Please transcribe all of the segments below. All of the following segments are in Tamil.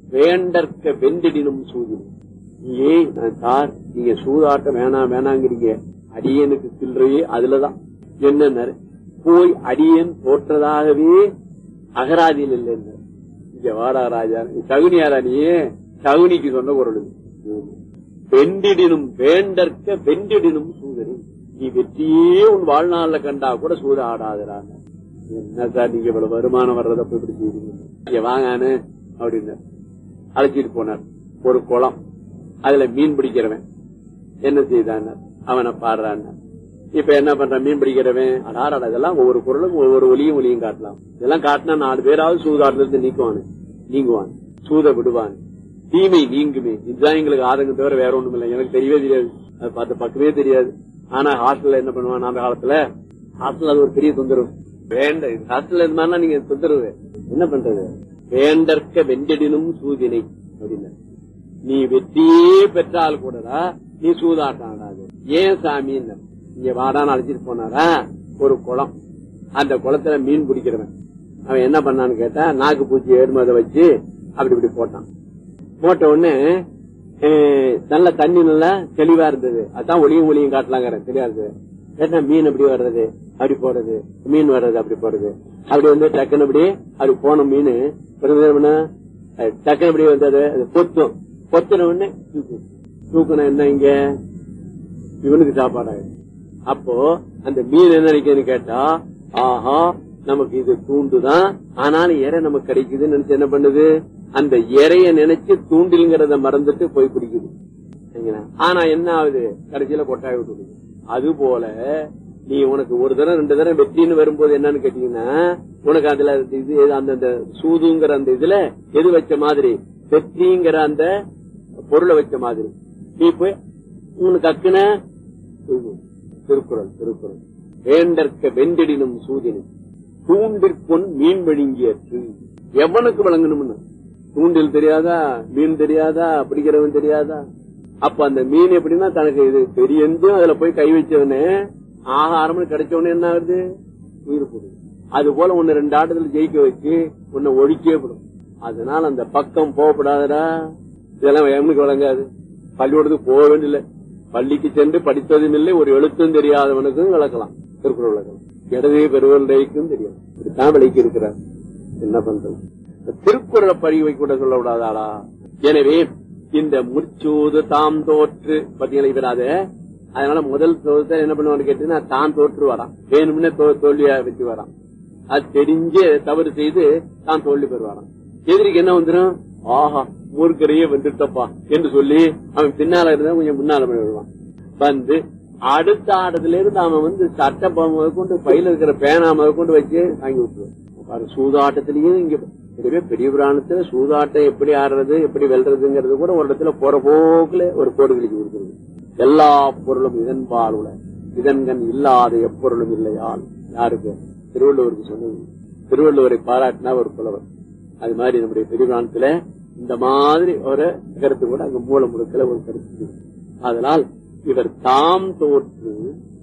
வேண்டற்க வெண்டிடினும் சூதினும் ஏய் நான் சார் நீங்க சூதாட்டம் வேணாம் வேணாங்கிறீங்க அடியனுக்கு சில்லறையே அதுலதான் என்ன போய் அடியன் தோற்றதாகவே அகராதியில் இல்லைன்னு இங்க வாடா ராஜா நீ சகுனியாரா நீ சகுனிக்கு சொன்ன குரல் இது. வெண்டிடினும் வேண்டற்க வெண்டிடினும் சூதனி நீ வெற்றியே உன் வாழ்நாள்ல கண்டா கூட சூத ஆடாதராங்க என்ன சார் நீங்க இவ்வளவு வருமானம் வர்றத போய் இப்படி செய்றீங்க இங்க வாங்கானு அப்படின்னு அழைச்சிட்டு போனார் ஒரு குளம் அதுல மீன் பிடிக்கிறவன் என்ன செய்தான் அவனை பாடுறான் இப்ப என்ன பண்றான் மீன் பிடிக்கிறவன் அடாரடா இதெல்லாம் ஒவ்வொரு குரலுக்கும் ஒவ்வொரு ஒலியும் ஒலியும் காட்டலாம் இதெல்லாம் காட்டினா நாலு பேராவது சூதாடுல இருந்து நீக்குவானு நீங்குவான் சூத விடுவான் தீமை நீங்குமே இதுதான் எங்களுக்கு ஆதங்கம் தவிர வேற ஒண்ணும் இல்லை எனக்கு தெரியவே தெரியாது அது பார்த்த பக்கமே தெரியாது ஆனா ஹாஸ்டல்ல என்ன பண்ணுவான் அந்த காலத்துல ஹாஸ்டல் அது ஒரு பெரிய தொந்தரவு வேண்ட ஹாஸ்டல்ல இருந்தா நீங்க தொந்தரவு என்ன பண்றது வேண்டற்க வெண்டடினும் சூதினை அப்படின்னு நீ வெற்றியே பெற்றால் கூடடா நீ சூதாட்டம் ஆடாது ஏன் சாமி இங்க வாடான்னு அழைச்சிட்டு போனாரா ஒரு குளம் அந்த குளத்துல மீன் பிடிக்கிறவன் அவன் என்ன பண்ணான்னு கேட்டா நாக்கு பூச்சி ஏடுமதை வச்சு அப்படி இப்படி போட்டான் போட்ட உடனே அஹ், நல்ல தண்ணி நல்லா தெளிவா இருந்தது அதான் ஒளியும் ஒளியும் காட்டலாங்கிற தெளிவா இருந்தது கேட்டா மீன் எப்படி வர்றது அப்படி போடுறது மீன் வர்றது அப்படி போடுறது அப்படி வந்து டக்குன்னு அப்படி அப்படி போன மீன் பிறகு என்ன பண்ண? அஹ், டக்குன்னு அப்படி வந்தது அது பொத்தும் பொத்துன உடனே தூக்கும் தூக்குன என்ன இங்க இவனுக்கு சாப்பாடாயிடும் அப்போ அந்த மீன் என்ன நினைக்குதுன்னு கேட்டா ஆஹா நமக்கு இது தூண்டுதான் ஆனாலும் இறை நமக்கு கிடைக்குதுன்னு நினைச்சு என்ன பண்ணுது அந்த இறைய நினைச்சு தூண்டில்ங்கிறத மறந்துட்டு போய் பிடிக்குது சரிங்களா? ஆனா என்ன ஆகுது கடைசியில கொட்டாய் விட்டுடுது அது போல நீ உனக்கு ஒரு தடவை ரெண்டு தடவை வெற்றின்னு வரும்போது என்னன்னு கேட்டீங்கன்னா உனக்கு அதுல இது எது அந்த அந்த சூதுங்கிற அந்த இதுல எது வச்ச மாதிரி வெற்றிங்கிற அந்த பொருளை வச்ச மாதிரி நீ போய் உனக்கு அக்குன திருக்குறள் திருக்குறள் வேண்டற்க வெண்டிடினும் சூதினும் தூண்டிற்கொன் மீன் விழுங்கியற்று எவனுக்கு வழங்கணும்னு தூண்டில் தெரியாதா மீன் தெரியாதா பிடிக்கிறவன் தெரியாதா அப்ப அந்த மீன் எப்படின்னா தனக்கு இது தெரியந்தும் அதுல போய் கை வச்சவனே ஆகாரம்னு கிடைச்சவனே என்ன ஆகுது உயிர் போடுது அது போல ஒன்னு ரெண்டு ஆட்டத்துல ஜெயிக்க வச்சு உன்னை ஒழிக்கவே படும் அதனால அந்த பக்கம் போகப்படாதடா இதெல்லாம் எவனுக்கு வழங்காது பள்ளிக்கூடத்துக்கு போக வேண்டியதில்லை பள்ளிக்கு சென்று படித்ததும் இல்லை ஒரு எழுத்தும் தெரியாதவனுக்கும் விளக்கலாம் திருக்குறள் விளக்கலாம் இடதே பெருவல்டைக்கும் தெரியும் இப்படித்தான் விலைக்கு இருக்கிறார் என்ன பண்றது இந்த திருக்குறளை பழிவை கூட சொல்ல விடாதாடா எனவே இந்த முற்சூது தாம் தோற்று பத்தியலை விடாத அதனால முதல் சோதத்தை என்ன பண்ணுவான்னு கேட்டீங்கன்னா தான் தோற்று வரான் வேணும்னே தோ- தோல்வியா வச்சு வரான் அது தெரிஞ்சு தவறு செய்து தான் தோல்வி பெறுவாராம் எதிரிக்கு என்ன வந்துடும் ஆஹா மூர்க்கரையே வந்துட்டப்பா என்று சொல்லி அவன் பின்னால இருந்தா கொஞ்சம் முன்னால போய் வருவான் வந்து அடுத்த ஆட்டத்துல இருந்து அவன் வந்து சட்டை முத கொண்டு பையில இருக்கிற பேனா முத கொண்டு வச்சு வாங்கி விட்டுருவான் பாரு, சூதாட்டத்திலயும் இங்க எனவே பெரிய புராணத்துல சூதாட்டம் எப்படி ஆடுறது எப்படி வெல்றதுங்கிறது கூட ஒரு இடத்துல போற போக்குல ஒரு கோடு கிழிச்சு கொடுக்குறது எல்லா பொருளும் இதன்பால் உள்ள இதன்கண் இல்லாத எப்பொருளும் இல்லையால் யாருக்கு திருவள்ளுவருக்கு சொன்னது திருவள்ளுவரை பாராட்டினா ஒரு புலவர் அது மாதிரி நம்முடைய பெரியவானத்துல இந்த மாதிரி ஒரு கருத்து கூட அங்க மூல முழுக்கல ஒரு கருத்து இருக்கு. அதனால் இவர் தாம் தோற்று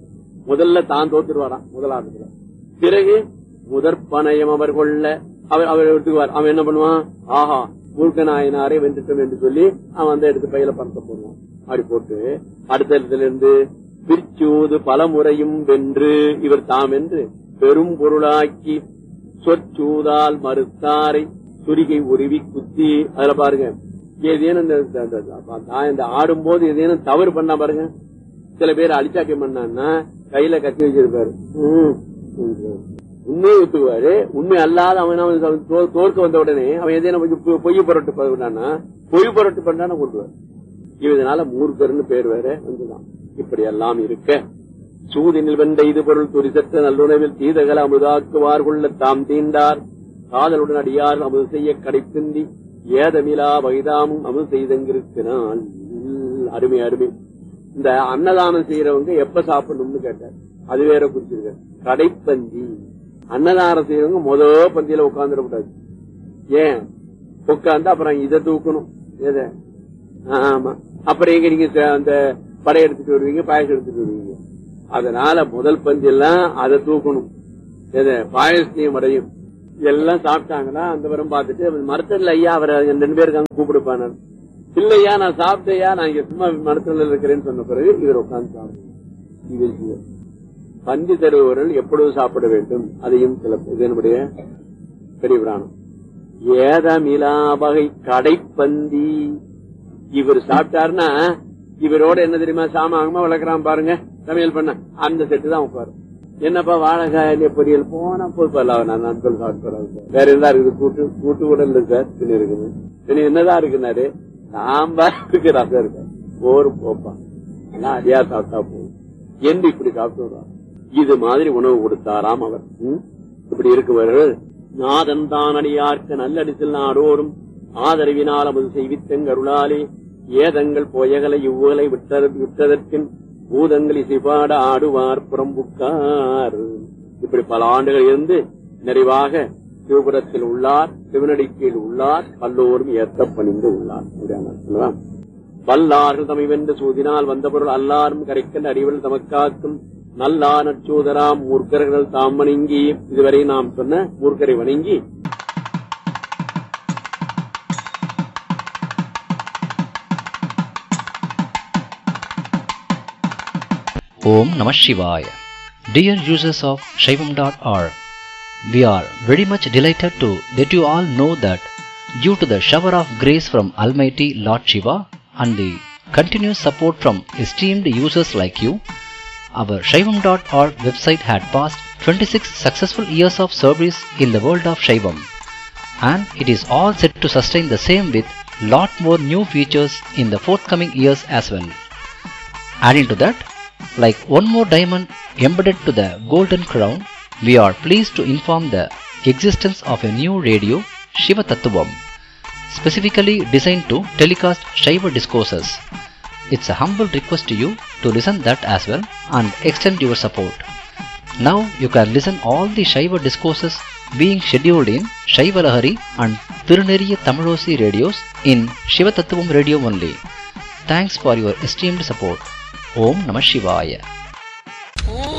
முதல்ல தான் தோத்துருவாராம் முதலாட்டத்துல பிறகு முதற்பனையம் அவர் கொள்ள அவர் அவர் எடுத்துக்குவார் அவன் என்ன பண்ணுவான் ஆஹா மூர்க்க நாயனாரை வென்றுட்டோம் என்று சொல்லி அவன் அந்த எடுத்து பையில பணத்தை போடுவான் அப்படி போட்டு அடுத்த இடத்துல இருந்து பிரிச்சூது பல முறையும் வென்று இவர் தாம் என்று பெரும் பொருளாக்கி சொற்சூதால் மறுத்தாரை சுரிகை உருவி குத்தி அதுல பாருங்க ஏதேனும் இந்த- இந்த- இந்த- நான் இந்த ஆடும்போது ஏதேனும் தவறு பண்ணா பாருங்க சில பேர் அழிச்சாக்கியம் பண்ணான்னா கையில கத்தி வச்சிருப்பாரு ம், ம். உண்மையை ஒத்துக்குவாரு உண்மை அல்லாத அவன் அவன் தோ- தோற்க வந்த உடனே அவன் ஏதேனும் கொஞ்சம் பொ- பொய் புரட்டு பண்ணான்னா பொய் புரட்டு பண்ணான கொண்டுவார் இதனால மூர்க்கர்னு பேர் வேற வந்துதான் இப்படி எல்லாம் இருக்க சூதினில் வென்ற இது பொருள் துரிசற்ற நல்லுணவில் தீதகல அமுதாக்குவார் கொள்ள தாம் தீண்டார் காதலுடன் அடியார் அமுது செய்ய கடைப்பிந்தி ஏதமிலா வகைதாமும் அமுது செய்தங்கிருக்கிறான் அருமை அருமை இந்த அன்னதானம் செய்யறவங்க எப்ப சாப்பிடணும்னு கேட்டார் அது வேற குறிச்சிருக்க கடைப்பந்தி அன்னதானம் செய்யறவங்க முத பந்தியில உட்கார்ந்துடக்கூடாது ஏன் உட்கார்ந்து அப்புறம் இதை தூக்கணும் எதை ஆமா அப்புறம் எங்க நீங்க ச- அந்த படை எடுத்துட்டு வருவீங்க பாயசம் எடுத்துட்டு வருவீங்க அதனால முதல் பஞ்செல்லாம் அதை தூக்கணும் எதை பாயசத்தையும் அடையும் எல்லாம் சாப்பிட்டாங்களா அந்த வரம் பார்த்துட்டு மரத்துல ஐயா அவரை ரெண்டு பேர் இருக்காங்க கூப்பிடுப்பானார் இல்லையா நான் சாப்பிட்டையா நான் இங்க சும்மா மரத்துல இருக்கிறேன்னு சொன்ன பிறகு இவர் உட்கார்ந்து சாப்பிடுவார் பந்தி தருபவர்கள் எப்பொழுது சாப்பிட வேண்டும் அதையும் சில இது என்னுடைய பெரிய பிராணம் ஏதமிலா வகை கடைப்பந்தி இவர் சாப்பிட்டாருன்னா இவரோட என்ன தெரியுமா சாமாகமா வளர்க்குறான் பாருங்க சமையல் பண்ண அந்த செட்டு தான் உட்காரு என்னப்பா வாழைக்காய் பொரியல் போனா போய் பரவாயில்ல நான் நாட்கள் சாப்பிட்டு வேற என்ன இருக்குது கூட்டு கூட்டு கூட இல்லை சார் திணி இருக்குது திணி என்னதான் இருக்குனாரு சாம்பார் இருக்கு ரசம் இருக்கு ஒரு போப்பா எல்லாம் அடியா சாப்பிட்டா போதும் என்று இப்படி சாப்பிட்டு வருவார் இது மாதிரி உணவு கொடுத்தாராம் அவர் ம்? இப்படி இருக்குவர்கள் நாதன் தான் அடியார்க்க நல்லடிசில் நாடோறும் ஆதரவினால் அமது செய்வித்தங்கருளாலே ஏதங்கள் போயகலை இவ்வுகளை விட்டத விட்டதற்கின் பூதங்கள் இசைபாட ஆடுவார் புறம்புக்கார் இப்படி பல ஆண்டுகள் இருந்து நிறைவாக சிவபுரத்தில் உள்ளார் சிவனடிக்கையில் உள்ளார் பல்லோரும் ஏற்ற பணிந்து உள்ளார் அப்படியான சொல்லலாம். வல்லார்கள் தமை வென்று சூதினால் வந்த பொருள் அல்லாரும் கரைக்கல் அறிவல் தமக்காக்கும் நல்லா நச்சூதராம் மூர்க்கர்கள் தாம் வணங்கி இதுவரை நாம் சொன்ன மூர்க்கரை வணங்கி Om Namah Shivaya. Dear users of Shaivam.org, we are very much delighted to let you all know that due to the shower of grace from Almighty Lord Shiva and the continuous support from esteemed users like you, our Shaivam.org website had passed 26 successful years of service in the world of Shaivam and it is all set to sustain the same with lot more new features in the forthcoming years as well. Adding to that, like one more diamond embedded to the golden crown, we are pleased to inform the existence of a new radio, Shiva Tattvam, specifically designed to telecast Shiva discourses. It's a humble request to you to listen that as well and extend your support. Now you can listen all the Shiva discourses being scheduled in Shiva Lahari and Tiruneriya Tamilosi radios in Shiva Tattvam radio only. Thanks for your esteemed support. Om Namah Shivaya.